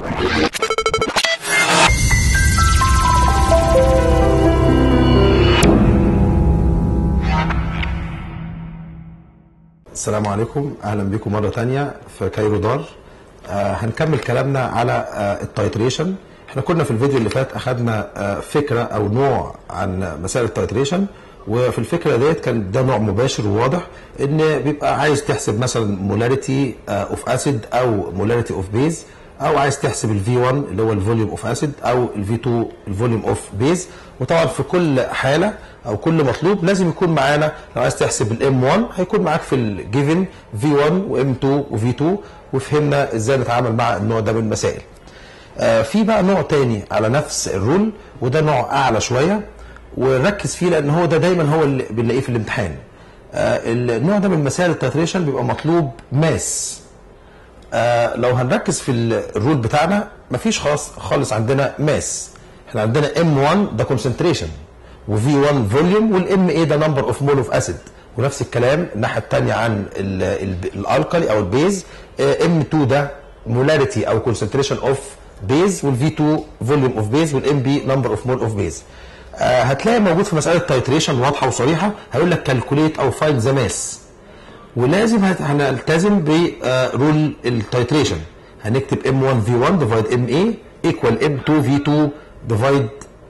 السلام عليكم اهلا بكم مره تانية في كايرو دار آه هنكمل كلامنا على آه التايتريشن احنا كنا في الفيديو اللي فات اخذنا آه فكره او نوع عن مسائل التايتريشن وفي الفكره ديت كان ده نوع مباشر وواضح ان بيبقى عايز تحسب مثلا مولاريتي اوف اسيد او مولاريتي اوف بيز او عايز تحسب الفي 1 اللي هو الفوليوم اوف اسيد او الفي 2 الفوليوم اوف بيز وطبعا في كل حاله او كل مطلوب لازم يكون معانا لو عايز تحسب الام 1 هيكون معاك في الجيفن في 1 وام 2 وفي 2 وفهمنا ازاي نتعامل مع النوع ده من المسائل. آه في بقى نوع تاني على نفس الرول وده نوع اعلى شويه ونركز فيه لان هو ده دايما هو اللي بنلاقيه في الامتحان. آه النوع ده من مسائل التاتريشن بيبقى مطلوب ماس آه لو هنركز في الرول بتاعنا مفيش خلاص خالص عندنا ماس احنا عندنا ام 1 ده كونسنتريشن وفي 1 فوليوم والام اي ده نمبر اوف مول اوف اسيد ونفس الكلام الناحيه الثانيه عن الالكالي او البيز ام 2 ده مولاريتي او كونسنتريشن اوف بيز والفي 2 فوليوم اوف بيز والام بي نمبر اوف مول اوف بيز هتلاقي موجود في مساله تايتريشن واضحه وصريحه هيقول لك كالكوليت او فايند ذا ماس ولازم هنلتزم برول التايتريشن هنكتب m1 v1 ديفايد ام اي ايكوال m2 v2 ديفايد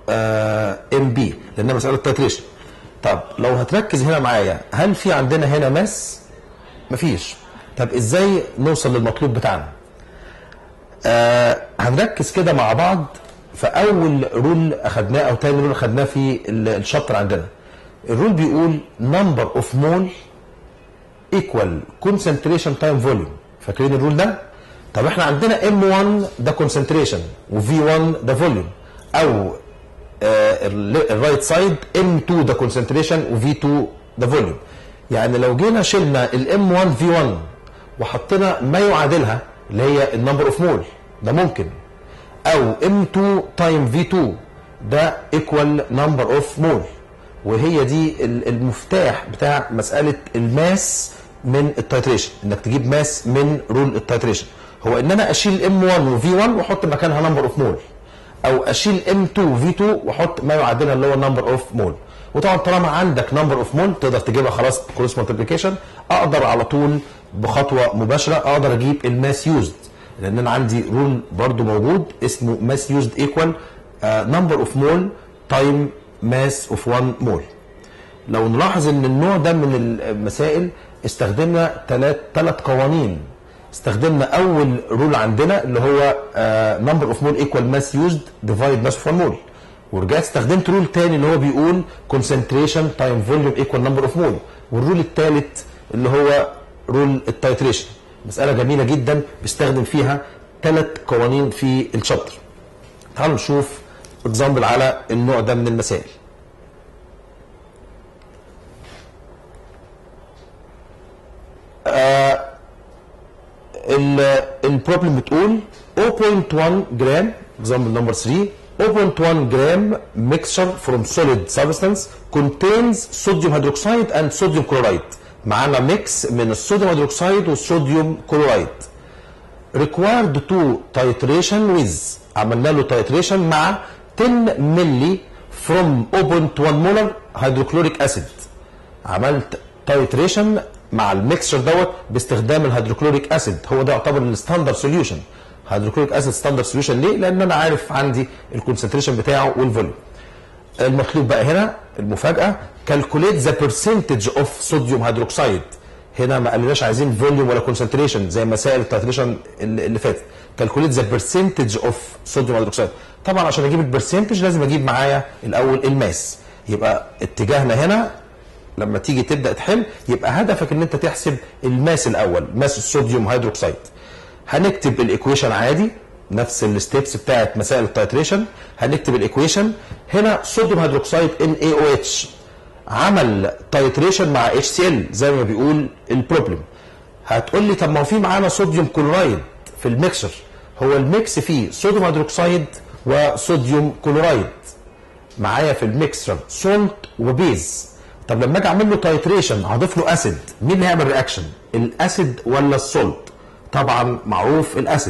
ام بي لانها مساله تايتريشن طب لو هتركز هنا معايا هل في عندنا هنا ماس مفيش طب ازاي نوصل للمطلوب بتاعنا آه هنركز كده مع بعض في اول رول اخدناه او تاني رول اخدناه في الشابتر عندنا الرول بيقول نمبر اوف مول ايكوال كونسنتريشن تايم فوليوم فاكرين الرول ده طب احنا عندنا M1 ده كونسنتريشن وV1 ده فوليوم او الرايت سايد M2 ده كونسنتريشن وV2 ده فوليوم يعني لو جينا شلنا الام 1 في 1 وحطينا ما يعادلها اللي هي النمبر اوف مول ده ممكن او M2 تايم V2 ده ايكوال نمبر اوف مول وهي دي المفتاح بتاع مساله الماس من التايتريشن انك تجيب ماس من رول التايتريشن هو ان انا اشيل ام 1 وفي 1 واحط مكانها نمبر اوف مول او اشيل ام 2 في 2 واحط ما يعادلها اللي هو نمبر اوف مول وطبعا طالما عندك نمبر اوف مول تقدر تجيبها خلاص كروس مالتيبيكيشن اقدر على طول بخطوه مباشره اقدر اجيب الماس يوزد لان انا عندي رول برضو موجود اسمه ماس يوزد ايكوال نمبر اوف مول تايم ماس اوف 1 مول لو نلاحظ ان النوع ده من المسائل استخدمنا ثلاث ثلاث قوانين استخدمنا اول رول عندنا اللي هو نمبر اوف مول ايكوال ماس يوزد ديفايد ماس اوف 1 مول ورجعت استخدمت رول تاني اللي هو بيقول كونسنتريشن تايم فوليوم ايكوال نمبر اوف مول والرول الثالث اللي هو رول التايتريشن مساله جميله جدا بيستخدم فيها ثلاث قوانين في الشابتر تعالوا نشوف اكزامبل على النوع ده من المسائل آه البروبلم بتقول 0.1 جرام example number 3 0.1 جرام mixture from solid substance contains sodium hydroxide and sodium chloride معانا ميكس من الصوديوم هيدروكسيد والصوديوم كلورايد required to titration with عملنا له titration مع 10 ملي from 0.1 مولر هيدروكلوريك اسيد عملت تايتريشن مع الميكسشر دوت باستخدام الهيدروكلوريك اسيد هو ده يعتبر الستاندرد سوليوشن هيدروكلوريك اسيد ستاندرد سوليوشن ليه؟ لان انا عارف عندي الكونسنتريشن بتاعه والفوليوم المطلوب بقى هنا المفاجاه كالكوليت ذا برسنتج اوف صوديوم هيدروكسيد هنا ما قالناش عايزين فوليوم ولا كونسنتريشن زي مسائل التايتريشن اللي فاتت كالكوليت ذا برسنتج اوف صوديوم هيدروكسيد طبعا عشان اجيب البرسنتج لازم اجيب معايا الاول الماس يبقى اتجاهنا هنا لما تيجي تبدا تحل يبقى هدفك ان انت تحسب الماس الاول ماس الصوديوم هيدروكسيد هنكتب الايكويشن عادي نفس الستبس بتاعت مسائل التايتريشن هنكتب الايكويشن هنا صوديوم هيدروكسيد ان اي او اتش عمل تايتريشن مع اتش سي ال زي ما بيقول البروبلم هتقول لي طب ما هو في معانا صوديوم كلورايد في الميكسر هو الميكس فيه صوديوم هيدروكسيد وصوديوم كلورايد معايا في الميكسر سولت وبيز طب لما اجي اعمل له تايتريشن هضيف له اسيد مين اللي هيعمل رياكشن الاسيد ولا السولت طبعا معروف الاسيد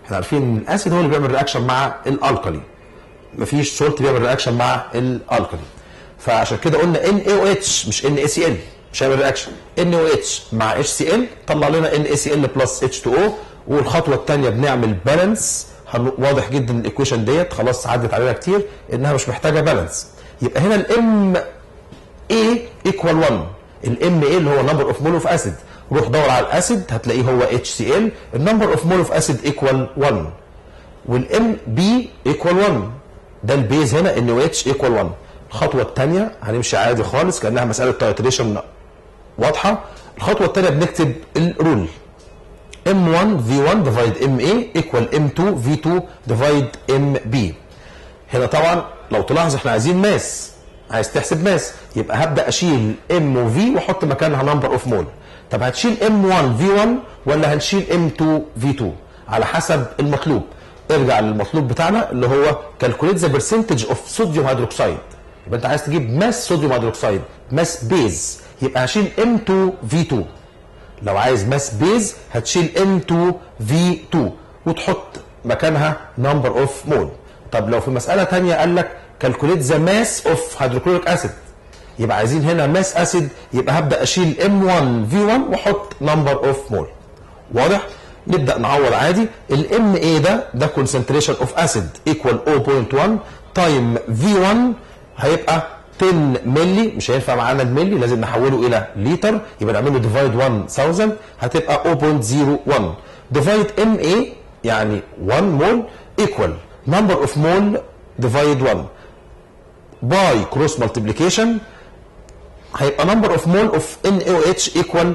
احنا عارفين ان الاسيد هو اللي بيعمل رياكشن مع الالكالي مفيش سولت بيعمل رياكشن مع الالكالي فعشان كده قلنا ان اي او اتش مش ان اي سي ال مش هيعمل رياكشن ان او اتش مع اتش سي ال طلع لنا ان اي سي ال بلس اتش 2 او والخطوه الثانيه بنعمل بالانس واضح جدا الايكويشن ديت خلاص عدت علينا كتير انها مش محتاجه بالانس يبقى هنا الام اي ايكوال 1 الام اي اللي هو نمبر اوف مول اوف اسيد روح دور على الاسيد هتلاقيه هو اتش سي ال النمبر اوف مول اوف اسيد ايكوال 1 والام بي ايكوال 1 ده البيز هنا ان او اتش ايكوال 1 الخطوه الثانيه هنمشي عادي خالص كانها مساله تايتريشن واضحه الخطوه الثانيه بنكتب الرول M1 V1 divide MA equal M2 V2 divide MB هنا طبعا لو تلاحظ احنا عايزين ماس عايز تحسب ماس يبقى هبدا اشيل M و V واحط مكانها نمبر اوف مول طب هتشيل M1 V1 ولا هنشيل M2 V2 على حسب المطلوب ارجع للمطلوب بتاعنا اللي هو calculate the percentage of sodium hydroxide يبقى انت عايز تجيب ماس صوديوم هيدروكسيد ماس بيز يبقى هشيل M2 V2 لو عايز ماس بيز هتشيل M2 V2 وتحط مكانها نمبر اوف مول طب لو في مسألة تانية قال لك calculate the mass of hydrochloric acid يبقى عايزين هنا ماس اسيد يبقى هبدا اشيل M1 V1 واحط نمبر اوف مول واضح نبدا نعوض عادي الام اي ده ده concentration of acid equal 0.1 تايم V1 هيبقى 10 ملي مش هينفع معانا الملي لازم نحوله الى لتر يبقى نعمل له ديفايد 1000 هتبقى 0.01 ديفايد ام اي يعني 1 مول ايكوال نمبر اوف مول ديفايد 1 باي كروس مالتيبليكيشن هيبقى نمبر اوف مول اوف ان او اتش ايكوال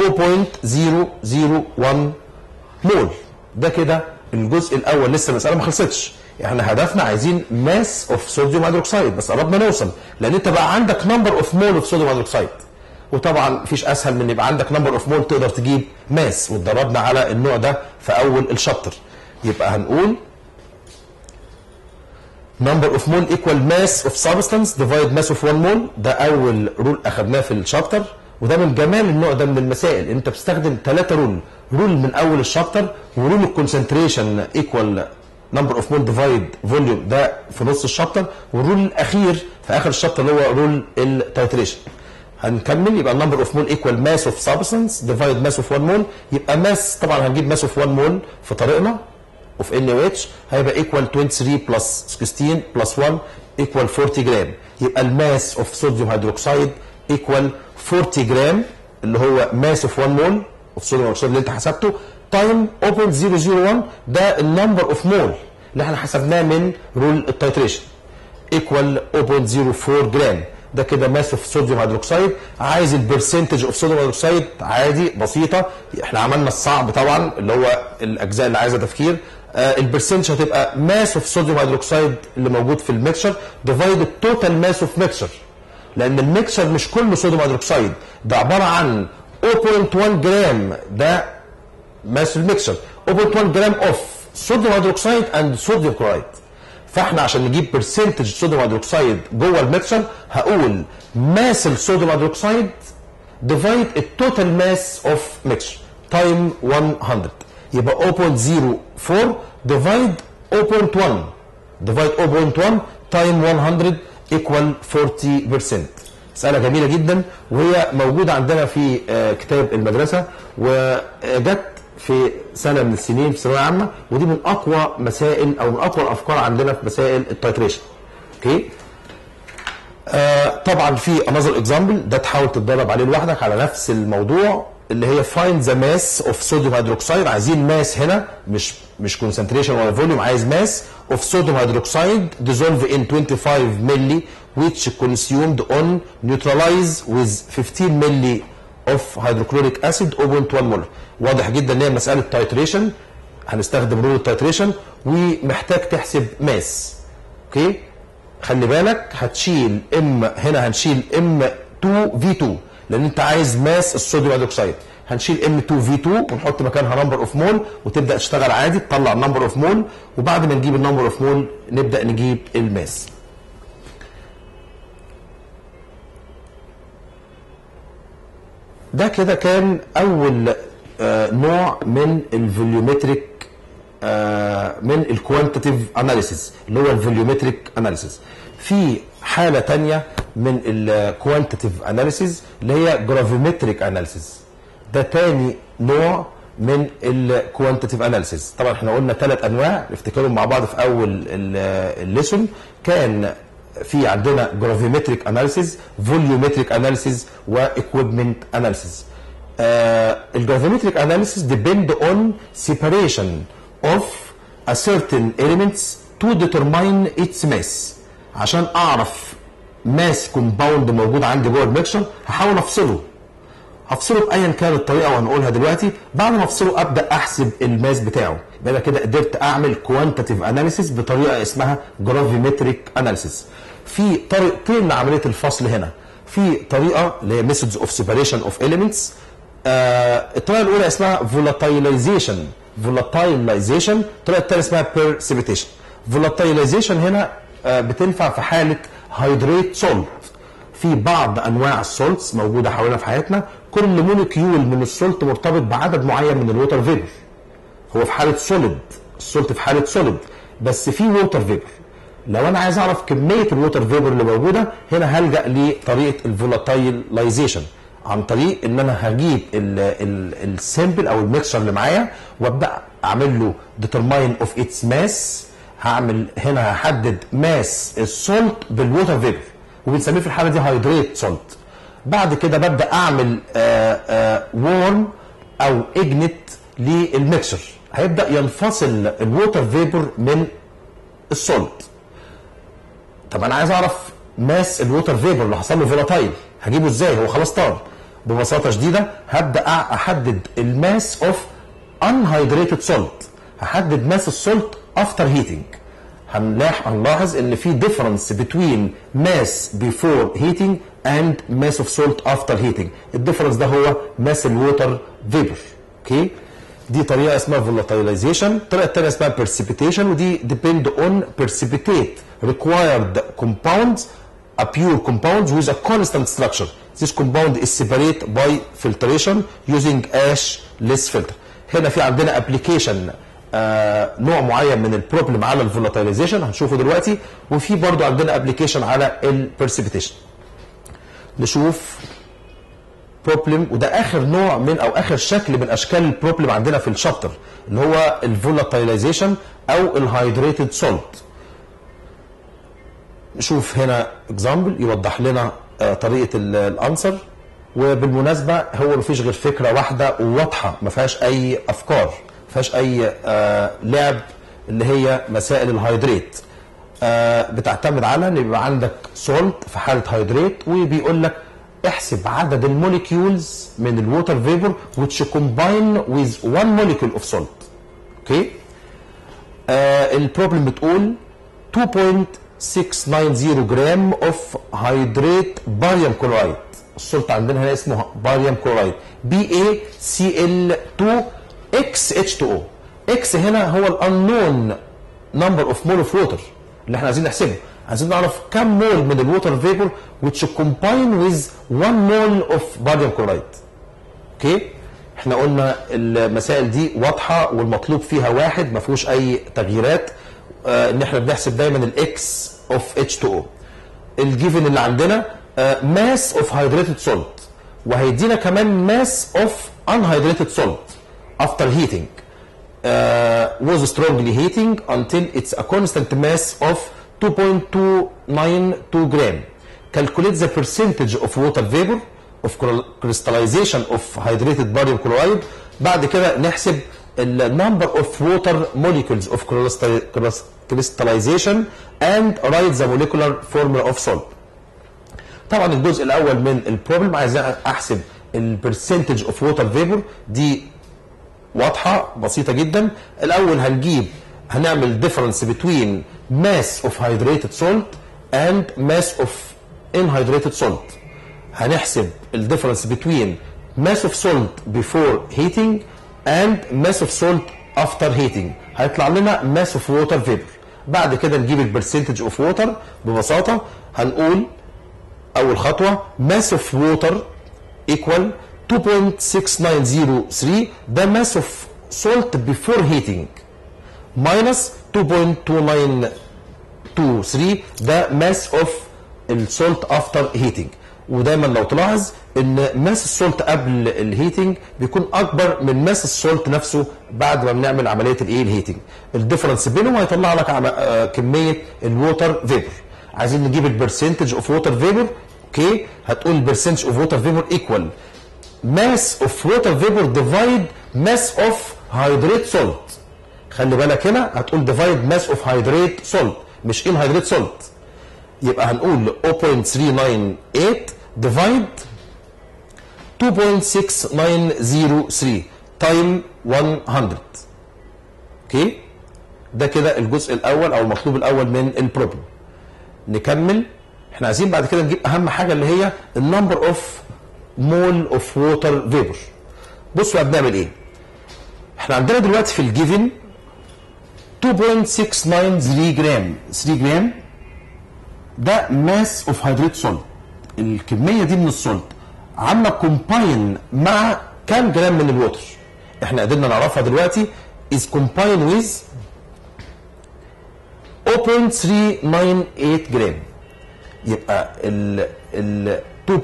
0.001 مول ده كده الجزء الاول لسه المساله ما خلصتش احنا هدفنا عايزين ماس اوف صوديوم هيدروكسيد بس قربنا نوصل لان انت بقى عندك نمبر اوف مول اوف صوديوم هيدروكسيد وطبعا مفيش اسهل من يبقى عندك نمبر اوف مول تقدر تجيب ماس واتدربنا على النوع ده في اول الشابتر يبقى هنقول number of mole equal mass of substance divide mass of 1 mole ده اول رول اخدناه في الشابتر وده من جمال النوع ده من المسائل انت بتستخدم ثلاثة رول رول من اول الشابتر ورول الكونسنتريشن ايكوال نمبر اوف مول ديفايد فوليوم ده في نص الشابتر والرول الاخير في اخر الشابتر اللي هو رول التايتريشن هنكمل يبقى النمبر اوف مول ايكوال ماس اوف سبستنس ديفايد ماس اوف 1 مول يبقى ماس طبعا هنجيب ماس اوف 1 مول في طريقنا اوف ان او اتش هيبقى ايكوال 23 بلس 16 بلس 1 ايكوال 40 جرام يبقى الماس اوف صوديوم هيدروكسيد ايكوال 40 جرام اللي هو ماس اوف 1 مول اوف صوديوم هيدروكسيد اللي انت حسبته تايم 0.001 ده النمبر اوف مول اللي احنا حسبناه من رول التايتريشن ايكوال 0.04 جرام ده كده ماس اوف صوديوم هيدروكسيد عايز البرسنتج اوف صوديوم هيدروكسيد عادي بسيطه احنا عملنا الصعب طبعا اللي هو الاجزاء اللي عايزه تفكير آه البرسنتج هتبقى ماس اوف صوديوم هيدروكسيد اللي موجود في الميكشر ديفايد التوتال ماس اوف ميكشر لان الميكشر مش كله صوديوم هيدروكسيد ده عباره عن 0.1 جرام ده ماس الميكشر 0.1 جرام اوف صوديوم هيدروكسيد اند صوديوم كلورايد فاحنا عشان نجيب برسنتج صوديوم هيدروكسيد جوه الميكشر هقول ماس الصوديوم هيدروكسيد ديفايد التوتال ماس اوف ميكشر تايم 100 يبقى 0.04 ديفايد 0.1 ديفايد 0.1 تايم 100 ايكوال 40% مسألة جميلة جدا وهي موجودة عندنا في كتاب المدرسة وجت في سنة من السنين في ثانوية عامة ودي من أقوى مسائل أو من أقوى الأفكار عندنا في مسائل التايتريشن. أوكي؟ آه طبعا في انذر اكزامبل ده تحاول تتدرب عليه لوحدك على نفس الموضوع اللي هي فايند ذا ماس اوف صوديوم هيدروكسيد عايزين ماس هنا مش مش كونسنتريشن ولا فوليوم عايز ماس اوف صوديوم هيدروكسيد dissolve in 25 ملي which consumed on neutralize with 15 ملي اوف هيدروكلوريك اسيد 0.1 مولر واضح جدا ان هي مساله تايتريشن هنستخدم رول التايتريشن ومحتاج تحسب ماس اوكي خلي بالك هتشيل ام هنا هنشيل ام 2 في 2 لان انت عايز ماس الصوديوم هيدروكسيد هنشيل ام 2 في 2 ونحط مكانها نمبر اوف مول وتبدا تشتغل عادي تطلع النمبر اوف مول وبعد ما نجيب النمبر اوف مول نبدا نجيب الماس ده كده كان اول آه نوع من الفوليومتريك آه من الكوانتيتيف اناليسيز اللي هو الفوليومتريك اناليسيز في حاله تانية من الكوانتيتيف اناليسيز اللي هي جرافيمتريك اناليسيز ده تاني نوع من الكوانتيتيف اناليسيز طبعا احنا قلنا ثلاث انواع نفتكرهم مع بعض في اول الليسون كان في عندنا جرافيمتريك اناليسيز فوليومتريك اناليسيز وايكويبمنت اناليسيز الجرافيمتريك اناليسيز depend on separation of a certain elements to determine its mass عشان اعرف ماس كومباوند موجود عندي جوه الميكشر هحاول افصله هفصله بايا كان الطريقه وهنقولها دلوقتي بعد ما افصله ابدا احسب الماس بتاعه يبقى انا كده قدرت اعمل كوانتيتيف اناليسيس بطريقه اسمها جرافيمتريك اناليسيس في طريقتين لعمليه الفصل هنا في طريقه اللي هي ميثودز اوف سيبريشن اوف اليمنتس الطريقه الاولى اسمها فولاتايلايزيشن فولاتايلايزيشن الطريقه الثانيه اسمها بيرسيبيتيشن فولاتايلايزيشن هنا آه بتنفع في حاله هيدريت سولت في بعض انواع السولتس موجوده حوالينا في حياتنا كل موليكيول من السولت مرتبط بعدد معين من الووتر فيبر هو في حاله سوليد السولت في حاله سوليد بس في ووتر فيبر لو انا عايز اعرف كميه الووتر فيبر اللي موجوده هنا هلجا لطريقه الفولاتايلايزيشن عن طريق ان انا هجيب السامبل او الميكسر اللي معايا وابدا اعمل له ديترماين اوف اتس ماس هعمل هنا هحدد ماس السولت بالووتر فيبر وبنسميه في الحاله دي هيدريت سولت بعد كده ببدا اعمل وورم او اجنت للميكسر هيبدا ينفصل الووتر فيبر من السولت طب انا عايز اعرف ماس الووتر فيبر اللي حصل له فولاتايل هجيبه ازاي هو خلاص طار ببساطه شديده هبدا احدد الماس اوف انهيدريتد سولت هحدد ماس السولت افتر هيتنج هنلاحظ ان في ديفرنس بتوين ماس بيفور هيتنج اند ماس اوف سولت افتر هيتنج الديفرنس ده هو ماس الووتر فيبر اوكي دي طريقه اسمها فولاتيلايزيشن الطريقه الثانيه اسمها برسيبيتيشن ودي depend on precipitate required compounds a pure compound with a constant structure this compound is separate by filtration using ashless filter هنا في عندنا ابلكيشن آه نوع معين من البروبلم على الفولاتيلايزيشن هنشوفه دلوقتي وفي برضو عندنا ابلكيشن على البرسيبيتيشن نشوف بروبلم وده اخر نوع من او اخر شكل من اشكال البروبلم عندنا في الشابتر اللي هو الفولاتيلايزيشن او الهيدريتد سولت نشوف هنا اكزامبل يوضح لنا آه طريقه الانسر وبالمناسبه هو مفيش غير فكره واحده وواضحه ما فيهاش اي افكار ما فيهاش اي آه لعب اللي هي مسائل الهيدريت آه بتعتمد على ان يبقى عندك سولت في حاله هيدريت وبيقول لك احسب عدد الموليكيولز من الووتر فيبر which combine with one molecule of salt اوكي آه البروبلم بتقول 2.690 جرام اوف هيدريت باريوم كلورايد السولت عندنا هنا اسمه باريوم كلورايد بي اي سي ال 2 اكس اتش 2 او اكس هنا هو الانون نمبر اوف مول اوف ووتر اللي احنا عايزين نحسبه عايزين نعرف كم مول من الووتر فيبر which combine with 1 مول اوف باريوم كلورايد اوكي احنا قلنا المسائل دي واضحه والمطلوب فيها واحد ما فيهوش اي تغييرات آه ان احنا بنحسب دايما الاكس اوف اتش 2 او الجيفن اللي عندنا ماس اوف هيدريتد سولت وهيدينا كمان ماس اوف unhydrated salt after heating uh, was strongly heating until it's a constant mass of 2.292 gram. Calculate the percentage of water vapor of crystallization of hydrated barium chloride. بعد كده نحسب ال number of water molecules of crystallization and write the molecular formula of salt. طبعا الجزء الاول من البروبلم عايز احسب البرسنتج اوف ووتر فيبر دي واضحه بسيطه جدا الاول هنجيب هنعمل difference between mass of hydrated salt and mass of inhydrated salt هنحسب ال difference between mass of salt before heating and mass of salt after heating هيطلع لنا mass of water vapor بعد كده نجيب البرسنتج اوف ووتر ببساطه هنقول اول خطوه mass of water equal 2.6903 ده mass of salt before heating ماينس 2.2923 ده ماس اوف السولت افتر هيتنج ودايما لو تلاحظ ان ماس السولت قبل الهيتنج بيكون اكبر من ماس السولت نفسه بعد ما بنعمل عمليه الايه الهيتنج الديفرنس بينهم هيطلع لك عم- آه، كميه الووتر فيبر عايزين نجيب البرسنتج اوف ووتر فيبر اوكي هتقول البرسنتج اوف ووتر فيبر ايكوال ماس اوف ووتر فيبر ديفايد ماس اوف هيدريت سولت خلي بالك هنا هتقول ديفايد ماس اوف هيدريت سولت مش ان هيدريت سولت يبقى هنقول 0.398 ديفايد 2.6903 تايم 100 اوكي ده كده الجزء الاول او المطلوب الاول من البروبلم نكمل احنا عايزين بعد كده نجيب اهم حاجه اللي هي النمبر اوف مول اوف ووتر فيبر بصوا بقى بنعمل ايه احنا عندنا دلوقتي في الجيفن 2.693 جرام 3 جرام ده ماس اوف هيدريت سولت الكميه دي من السولت عامله كومباين مع كام جرام من الووتر احنا قدرنا نعرفها دلوقتي is combined with 0.398 جرام يبقى ال ال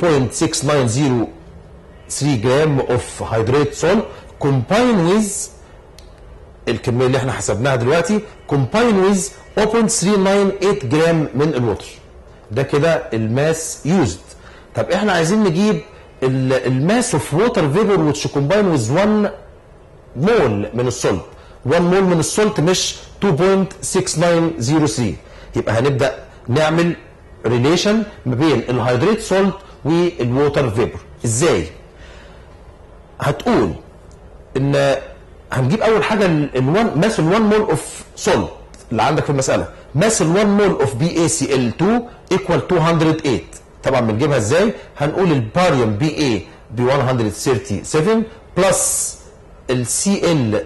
2.6903 جرام اوف هيدريت سولت combined with الكميه اللي احنا حسبناها دلوقتي كومباين ويز 0.398 جرام من الوتر ده كده الماس يوزد طب احنا عايزين نجيب الماس اوف ووتر فيبر ويتش كومباين ويز 1 مول من السولت 1 مول من السولت مش 2.6903 يبقى هنبدا نعمل ريليشن ما بين الهيدريت سولت والووتر فيبر ازاي هتقول ان هنجيب اول حاجه ال1 ماس ال1 مول اوف سولت اللي عندك في المساله ماس ال1 مول اوف بي اي سي ال 2 ايكوال 208 طبعا بنجيبها ازاي هنقول الباريوم بي اي ب 137 بلس السي ال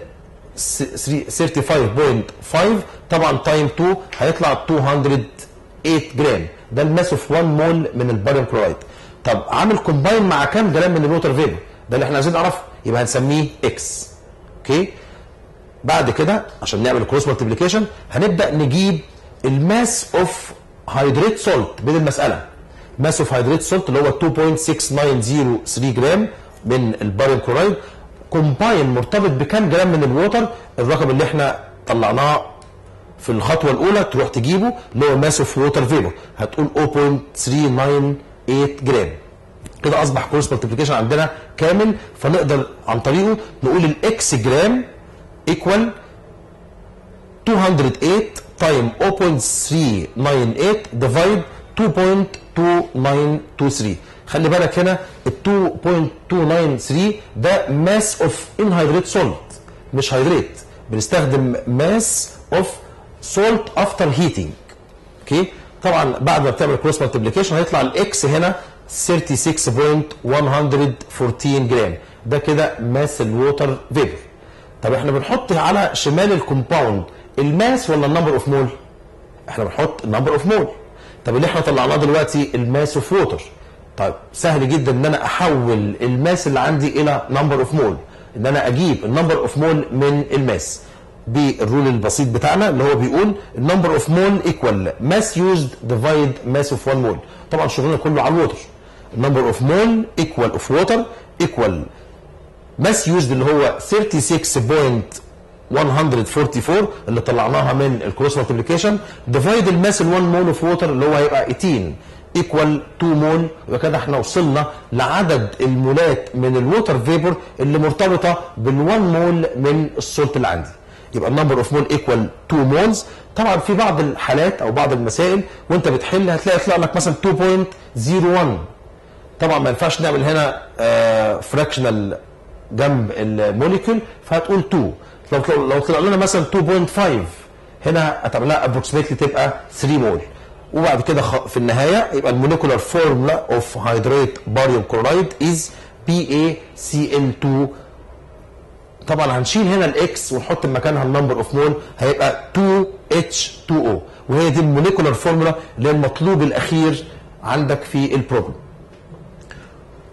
35.5 طبعا تايم 2 هيطلع 208 جرام ده الماس اوف 1 مول من الباريوم كلورايد طب عامل كومباين مع كام جرام من الووتر فيبر ده اللي احنا عايزين نعرفه يبقى هنسميه اكس اوكي بعد كده عشان نعمل كروس مالتيبليكيشن هنبدا نجيب الماس اوف هيدريت سولت بين المساله ماس اوف هيدريت سولت اللي هو 2.6903 جرام من الباريوم كلورايد كومباين مرتبط بكام جرام من الووتر الرقم اللي احنا طلعناه في الخطوه الاولى تروح تجيبه اللي هو ماس اوف ووتر فيبر هتقول 0.398 جرام كده اصبح كروس مالتيبليكيشن عندنا كامل فنقدر عن طريقه نقول الاكس جرام ايكوال 208 تايم 0.398 ديفايد 2.2923 خلي بالك هنا ال 2.293 ده ماس اوف انهيدريت سولت مش هيدريت بنستخدم ماس اوف سولت افتر هيتنج اوكي طبعا بعد ما بتعمل كروس مالتيبليكيشن هيطلع الاكس هنا 36.114 جرام ده كده ماس الووتر فيبر طب احنا بنحط على شمال الكومباوند الماس ولا النمبر اوف مول احنا بنحط النمبر اوف مول طب اللي احنا طلعناه دلوقتي الماس اوف ووتر طيب سهل جدا ان انا احول الماس اللي عندي الى نمبر اوف مول ان انا اجيب النمبر اوف مول من الماس بالرول البسيط بتاعنا اللي هو بيقول النمبر اوف مول ايكوال ماس يوزد ديفايد ماس اوف 1 مول طبعا شغلنا كله على الووتر النمبر اوف مول ايكوال اوف ووتر ايكوال ماس يوزد اللي هو 36.144 اللي طلعناها من الكروس مالتيبليكيشن ديفايد الماس ال 1 مول اوف ووتر اللي هو هيبقى 18 ايكوال 2 مول يبقى كده احنا وصلنا لعدد المولات من الووتر فيبر اللي مرتبطه بال 1 مول من السولت اللي عندي يبقى النمبر اوف مول ايكوال 2 مولز طبعا في بعض الحالات او بعض المسائل وانت بتحل هتلاقي يطلع لك مثلا 2.01 طبعا ما ينفعش نعمل هنا فراكشنال جنب الموليكول فهتقول 2 لو لو طلع لنا مثلا 2.5 هنا هتعملها ابروكسيمتلي تبقى 3 مول وبعد كده في النهايه يبقى الموليكولار فورمولا اوف هيدريت باريوم كلورايد از بي اي سي ال 2 طبعا هنشيل هنا الاكس ونحط مكانها النمبر اوف مول هيبقى 2 اتش 2 او وهي دي الموليكولار فورمولا اللي هي المطلوب الاخير عندك في البروبلم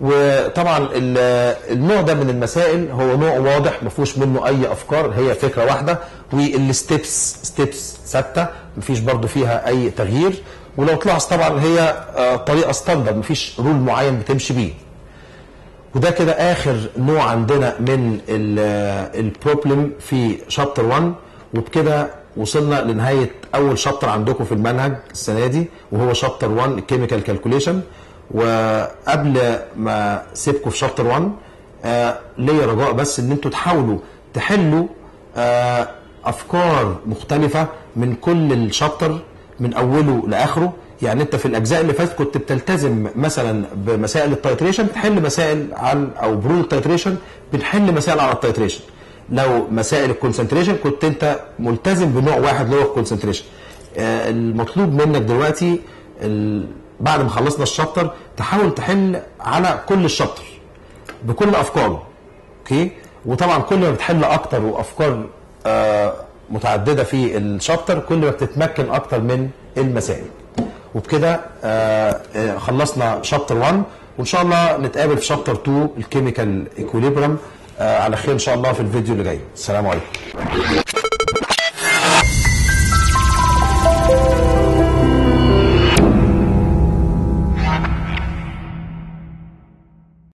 وطبعا ال- النوع ده من المسائل هو نوع واضح ما فيهوش منه اي افكار هي فكره واحده والستبس ستيبس ثابته ما فيش برضو فيها اي تغيير ولو تلاحظ طبعا هي آه، طريقه ستاندرد ما فيش رول معين بتمشي بيه وده كده اخر نوع عندنا من البروبلم في شابتر 1 وبكده وصلنا لنهايه اول شابتر عندكم في المنهج السنه دي وهو شابتر 1 الكيميكال كالكوليشن وقبل ما سيبكم في شابتر 1 آه ليا رجاء بس ان انتوا تحاولوا تحلوا آه افكار مختلفه من كل الشابتر من اوله لاخره يعني انت في الاجزاء اللي فاتت كنت بتلتزم مثلا بمسائل التايتريشن تحل مسائل على او برول التايتريشن بنحل مسائل على التايتريشن لو مسائل الكونسنتريشن كنت انت ملتزم بنوع واحد اللي هو الكونسنتريشن آه، المطلوب منك دلوقتي ال- بعد ما خلصنا الشابتر تحاول تحل على كل الشابتر بكل افكاره اوكي وطبعا كل ما بتحل اكتر وافكار آه، متعدده في الشابتر كل ما بتتمكن اكتر من المسائل وبكده آه، آه، خلصنا شابتر 1 وان شاء الله نتقابل في شابتر 2 الكيميكال ايكوليبرم على خير ان شاء الله في الفيديو اللي جاي السلام عليكم